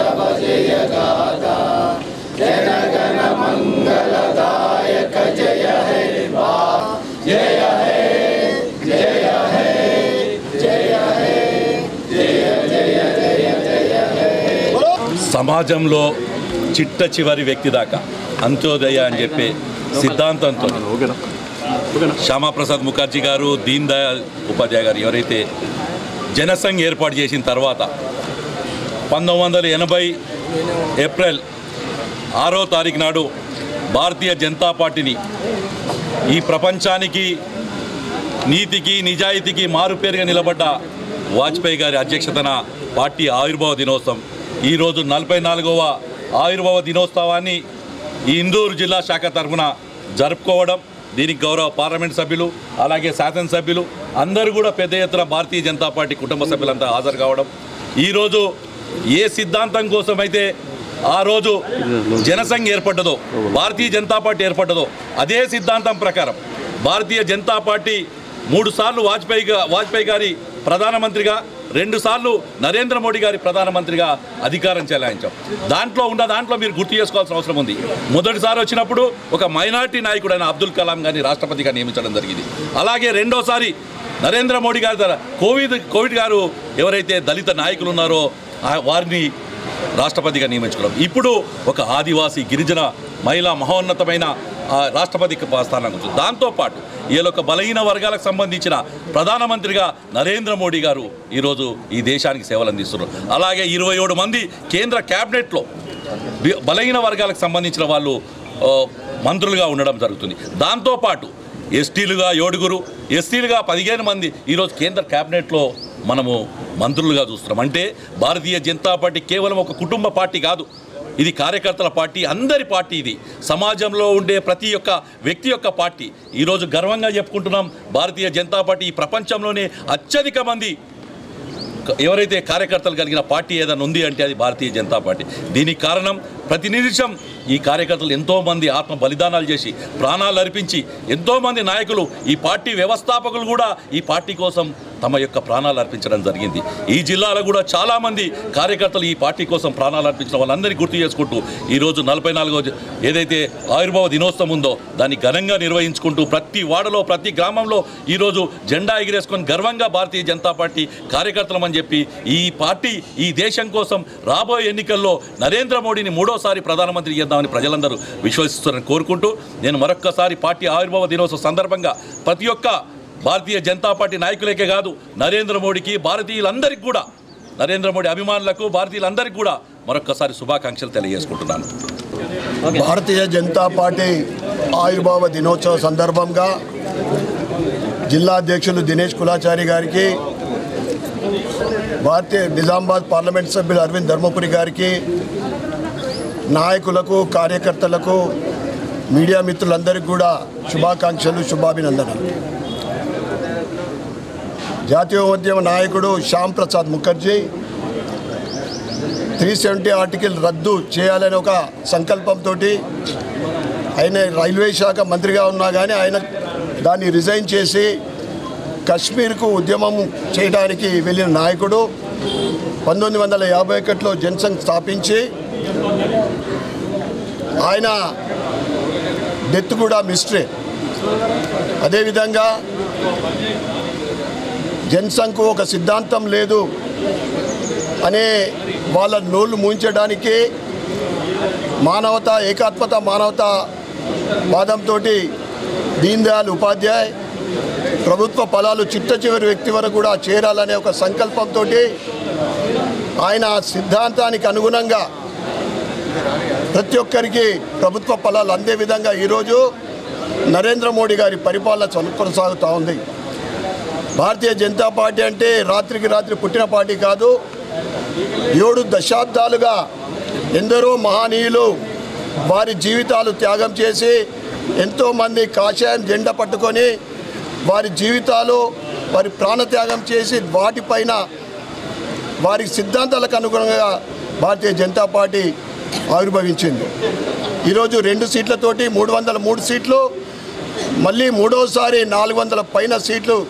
సమాజంలో చిట్ట చివరి వ్యక్తి దాకా అంత్యోదయ అని చెప్పే సిద్ధాంతంతో శ్యామాప్రసాద్ ముఖర్జీ గారు దీన్ దయాళ్ ఉపాధ్యాయ గారు ఎవరైతే జనసంఘ్ ఏర్పాటు చేసిన తర్వాత పంతొమ్మిది వందల ఎనభై ఏప్రిల్ ఆరో తారీఖు నాడు భారతీయ జనతా పార్టీని ఈ ప్రపంచానికి నీతికి నిజాయితీకి మారుపేరుగా నిలబడ్డ వాజ్పేయి గారి అధ్యక్షతన పార్టీ ఆవిర్భావ దినోత్సవం ఈరోజు నలభై నాలుగవ ఆవిర్భావ దినోత్సవాన్ని ఈ ఇందూరు జిల్లా శాఖ తరఫున జరుపుకోవడం దీనికి గౌరవ పార్లమెంట్ సభ్యులు అలాగే శాసనసభ్యులు అందరూ కూడా పెద్ద ఎత్తున భారతీయ జనతా పార్టీ కుటుంబ సభ్యులంతా హాజరు కావడం ఈరోజు ఏ సిద్ధాంతం కోసమైతే ఆ రోజు జనసంఘ్ ఏర్పడ్డదో భారతీయ జనతా పార్టీ ఏర్పడ్డదో అదే సిద్ధాంతం ప్రకారం భారతీయ జనతా పార్టీ మూడు సార్లు వాజ్పేయి గా- వాజ్పేయి గారి ప్రధానమంత్రిగా రెండు సార్లు నరేంద్ర మోడీ గారి ప్రధానమంత్రిగా అధికారం చెలాయించాం దాంట్లో ఉన్న దాంట్లో మీరు గుర్తు చేసుకోవాల్సిన అవసరం ఉంది మొదటిసారి వచ్చినప్పుడు ఒక మైనార్టీ నాయకుడైన అబ్దుల్ కలాం గారిని రాష్ట్రపతిగా నియమించడం జరిగింది అలాగే రెండోసారి నరేంద్ర మోడీ గారి ద్వారా కోవిడ్ కోవిడ్ గారు ఎవరైతే దళిత నాయకులు ఉన్నారో ఆ వారిని రాష్ట్రపతిగా నియమించుకున్నాం ఇప్పుడు ఒక ఆదివాసీ గిరిజన మహిళా మహోన్నతమైన ఆ, రాష్ట్రపతి స్థానం కూర్చుంది దాంతోపాటు వీళ్ళ ఒక బలహీన వర్గాలకు సంబంధించిన ప్రధానమంత్రిగా నరేంద్ర మోడీ గారు ఈరోజు ఈ దేశానికి సేవలు అందిస్తున్నారు అలాగే ఇరవై ఏడు మంది కేంద్ర క్యాబినెట్లో బి- బలహీన వర్గాలకు సంబంధించిన వాళ్ళు ఆ, మంత్రులుగా ఉండడం జరుగుతుంది దాంతోపాటు ఎస్టీలుగా ఏడుగురు ఎస్టీలుగా పదిహేను మంది ఈరోజు కేంద్ర క్యాబినెట్లో మనము మంత్రులుగా చూస్తున్నాం అంటే భారతీయ జనతా పార్టీ కేవలం ఒక కుటుంబ పార్టీ కాదు ఇది కార్యకర్తల పార్టీ అందరి పార్టీ ఇది సమాజంలో ఉండే ప్రతి ఒక్క వ్యక్తి యొక్క పార్టీ ఈరోజు గర్వంగా చెప్పుకుంటున్నాం భారతీయ జనతా పార్టీ ఈ ప్రపంచంలోనే అత్యధిక మంది ఎవరైతే కార్యకర్తలు కలిగిన పార్టీ ఏదైనా ఉంది అంటే అది భారతీయ జనతా పార్టీ దీనికి కారణం ప్రతి నిమిషం ఈ కార్యకర్తలు ఎంతోమంది ఆత్మ బలిదానాలు చేసి ప్రాణాలు అర్పించి ఎంతోమంది నాయకులు ఈ పార్టీ వ్యవస్థాపకులు కూడా ఈ పార్టీ కోసం తమ యొక్క ప్రాణాలు అర్పించడం జరిగింది ఈ జిల్లాలో కూడా చాలామంది కార్యకర్తలు ఈ పార్టీ కోసం ప్రాణాలు అర్పించిన వాళ్ళందరినీ గుర్తు చేసుకుంటూ ఈరోజు నలభై నాలుగో జ- ఏదైతే ఆవిర్భావ దినోత్సవం ఉందో దాన్ని ఘనంగా నిర్వహించుకుంటూ ప్రతి వాడలో ప్రతి గ్రామంలో ఈరోజు జెండా ఎగిరేసుకొని గర్వంగా భారతీయ జనతా పార్టీ కార్యకర్తలమని చెప్పి ఈ పార్టీ ఈ దేశం కోసం రాబోయే ఎన్నికల్లో నరేంద్ర మోడీని మూడోసారి ప్రధానమంత్రి చేద్దామని ప్రజలందరూ విశ్వసిస్తారని కోరుకుంటూ నేను మరొక్కసారి పార్టీ ఆవిర్భావ దినోత్సవం సందర్భంగా ప్రతి ఒక్క భారతీయ జనతా పార్టీ నాయకులకే కాదు నరేంద్ర మోడీకి భారతీయులందరికీ కూడా నరేంద్ర మోడీ అభిమానులకు భారతీయులందరికీ కూడా మరొక్కసారి శుభాకాంక్షలు తెలియజేసుకుంటున్నాను భారతీయ జనతా పార్టీ ఆవిర్భావ దినోత్సవ సందర్భంగా జిల్లా అధ్యక్షులు దినేష్ కులాచారి గారికి భారతీయ నిజామాబాద్ పార్లమెంట్ సభ్యులు అరవింద్ ధర్మపురి గారికి నాయకులకు కార్యకర్తలకు మీడియా మిత్రులందరికీ కూడా శుభాకాంక్షలు శుభాభినందనలు జాతీయోద్యమ నాయకుడు Shyam Prasad Mukherjee three seventy article రద్దు చేయాలని ఒక సంకల్పంతో ఆయన రైల్వే శాఖ మంత్రిగా ఉన్నా కానీ ఆయన దాన్ని రిజైన్ చేసి కశ్మీర్కు ఉద్యమం చేయడానికి వెళ్ళిన నాయకుడు పంతొమ్మిది వందల యాభై ఒకటిలో జనసంఘ్ స్థాపించి ఆయన డెత్ కూడా మిస్టరీ అదేవిధంగా జనసంఘ్కు ఒక సిద్ధాంతం లేదు అనే వాళ్ళ నోళ్ళు మూయించడానికి మానవత ఏకాత్మత మానవత వాదంతో దీన్ దయాళ్ ఉపాధ్యాయ్ ప్రభుత్వ ఫలాలు చిట్ట చివరి వ్యక్తి వరకు కూడా చేరాలనే ఒక సంకల్పంతో ఆయన సిద్ధాంతానికి అనుగుణంగా ప్రతి ఒక్కరికి ప్రభుత్వ ఫలాలు అందే విధంగా ఈరోజు నరేంద్ర మోడీ గారి పరిపాలన కొన- కొనసాగుతూ ఉంది భారతీయ జనతా పార్టీ అంటే రాత్రికి రాత్రి పుట్టిన పార్టీ కాదు ఏడు దశాబ్దాలుగా ఎందరో మహనీయులు వారి జీవితాలు త్యాగం చేసి ఎంతోమంది కాషాయం జెండా పట్టుకొని వారి జీవితాలు వారి ప్రాణత్యాగం చేసి వాటిపైన వారి సిద్ధాంతాలకు అనుగుణంగా భారతీయ జనతా పార్టీ ఆవిర్భవించింది ఈరోజు రెండు సీట్లతోటి మూడు వందల మూడు సీట్లు మళ్ళీ మూడోసారి నాలుగు వందల పైన సీట్లు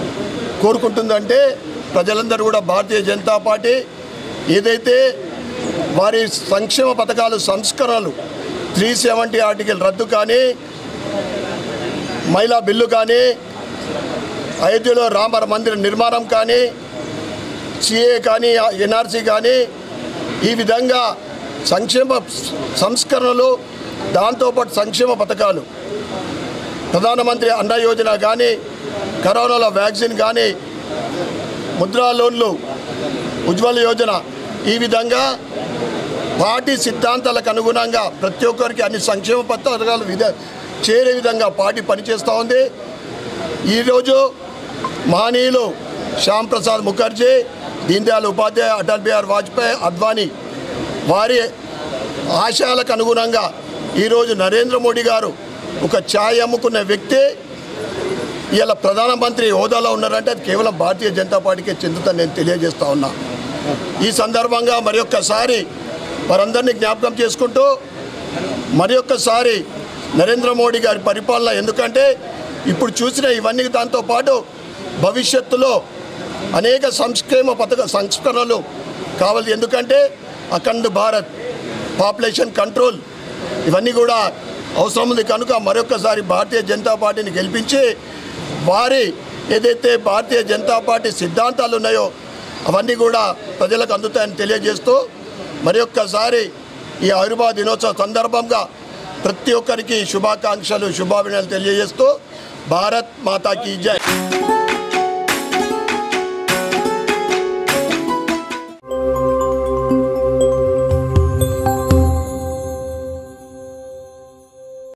కోరుకుంటుందంటే ప్రజలందరూ కూడా భారతీయ జనతా పార్టీ ఏదైతే వారి సంక్షేమ పథకాలు సంస్కరణలు త్రీ సెవెంటీ ఆర్టికల్ రద్దు కానీ మహిళా బిల్లు కానీ అయోధ్యలో రామ మందిర నిర్మాణం కానీ సిఏ కానీ ఎన్ఆర్సీ కానీ ఈ విధంగా సంక్షేమ సంస్కరణలు దాంతోపాటు సంక్షేమ పథకాలు ప్రధానమంత్రి అన్న యోజన కానీ కరోనాలో వ్యాక్సిన్ కానీ ముద్రా లోన్లు ఉజ్వల యోజన ఈ విధంగా పార్టీ సిద్ధాంతాలకు అనుగుణంగా ప్రతి ఒక్కరికి అన్ని సంక్షేమ పథకాలు విధ చేరే విధంగా పార్టీ పనిచేస్తూ ఉంది ఈరోజు మహనీయులు శ్యామ్ ప్రసాద్ ముఖర్జీ దీన్ దయాళ్ ఉపాధ్యాయ అటల్ బిహార్ వాజ్పేయి అద్వానీ వారి ఆశయాలకు అనుగుణంగా ఈరోజు నరేంద్ర మోడీ గారు ఒక ఛాయ్ అమ్ముకున్న వ్యక్తి ఇలా ప్రధానమంత్రి హోదాలో ఉన్నారంటే అది కేవలం భారతీయ జనతా పార్టీకే చెందుతుందని నేను తెలియజేస్తా ఉన్నా ఈ సందర్భంగా మరి ఒక్కసారి వారందరినీ జ్ఞాపకం చేసుకుంటూ మరి ఒక్కసారి నరేంద్ర మోడీ గారి పరిపాలన ఎందుకంటే ఇప్పుడు చూసిన ఇవన్నీ దాంతో పాటు భవిష్యత్తులో అనేక సంక్షేమ పథక సంస్కరణలు కావాలి ఎందుకంటే అఖండ భారత్ పాపులేషన్ కంట్రోల్ ఇవన్నీ కూడా అవసరం ఉంది కనుక మరొకసారి భారతీయ జనతా పార్టీని గెలిపించి వారి ఏదైతే భారతీయ జనతా పార్టీ సిద్ధాంతాలు ఉన్నాయో అవన్నీ కూడా ప్రజలకు అందుతాయని తెలియజేస్తూ మరి ఒక్కసారి ఈ ఆవిర్భావ దినోత్సవ సందర్భంగా ప్రతి ఒక్కరికి శుభాకాంక్షలు శుభాభినందనలు తెలియజేస్తూ భారత్ మాతాకి జై